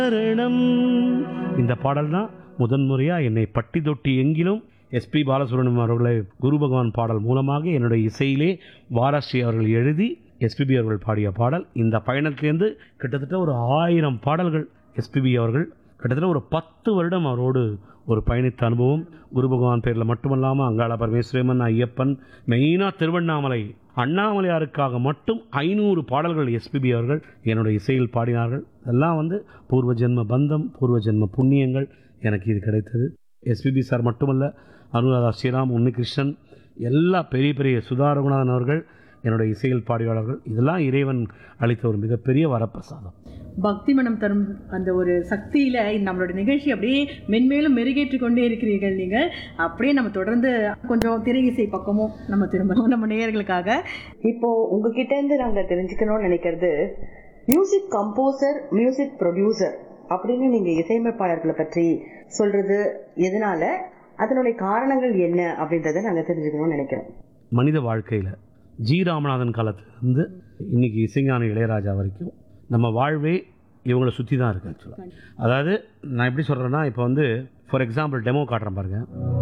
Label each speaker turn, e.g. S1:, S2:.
S1: சரணம் இந்த பாடல் தான் முதன்முறையாக என்னை பட்டி தொட்டி எங்கிலும் எஸ்பி பாலசுப்ரமணியம் அவர்களை குரு பகவான் பாடல் மூலமாக என்னுடைய இசையிலே வாராஸ்ரீ அவர்கள் எழுதி எஸ்பிபி அவர்கள் பாடிய பாடல் இந்த பயணத்திலேருந்து கிட்டத்தட்ட ஒரு ஆயிரம் பாடல்கள் எஸ்பிபி அவர்கள் கிட்டத்தட்ட ஒரு பத்து வருடம் அவரோடு ஒரு பயணித்த அனுபவம் குரு பகவான் பேரில் மட்டுமல்லாமல் அங்காள பரமேஸ்வரமன் ஐயப்பன் மெயினாக திருவண்ணாமலை அண்ணாமலையாருக்காக மட்டும் ஐநூறு பாடல்கள் எஸ்பிபி அவர்கள் என்னுடைய இசையில் பாடினார்கள் இதெல்லாம் வந்து பூர்வ ஜென்ம பந்தம் பூர்வ ஜென்ம புண்ணியங்கள் எனக்கு இது கிடைத்தது எஸ்பிபி சார் மட்டுமல்ல அனுராதா ஸ்ரீராம் உன்னிகிருஷ்ணன் எல்லா பெரிய பெரிய சுதா ரகுநாதன் அவர்கள் என்னுடைய இசையில் பாடியாளர்கள் இதெல்லாம் இறைவன் அளித்த ஒரு மிகப்பெரிய வரப்பிரசாதம்
S2: பக்தி மனம் தரும் அந்த ஒரு சக்தியில நம்மளோட நிகழ்ச்சி அப்படியே மென்மேலும் மெருகேற்றி கொண்டே இருக்கிறீர்கள் நீங்கள் அப்படியே நம்ம தொடர்ந்து கொஞ்சம் திரை இசை பக்கமும் நம்ம திரும்பணும் நம்ம நேயர்களுக்காக
S3: இப்போ உங்ககிட்ட இருந்து நாங்க தெரிஞ்சுக்கணும்னு நினைக்கிறது மியூசிக் கம்போசர் மியூசிக் ப்ரொடியூசர் அப்படின்னு நீங்க இசையமைப்பாளர்களை பற்றி சொல்றது எதனால அதனுடைய காரணங்கள் என்ன அப்படின்றத நாங்க தெரிஞ்சுக்கணும்னு நினைக்கிறோம்
S1: மனித வாழ்க்கையில் ஜி ராமநாதன் காலத்துலேருந்து இன்னைக்கு இசைஞான இளையராஜா வரைக்கும் நம்ம வாழ்வே இவங்களை சுற்றி தான் இருக்குது ஆக்சுவலாக அதாவது நான் எப்படி சொல்கிறேன்னா இப்போ வந்து ஃபார் எக்ஸாம்பிள் டெமோ காட்டுறேன் பாருங்க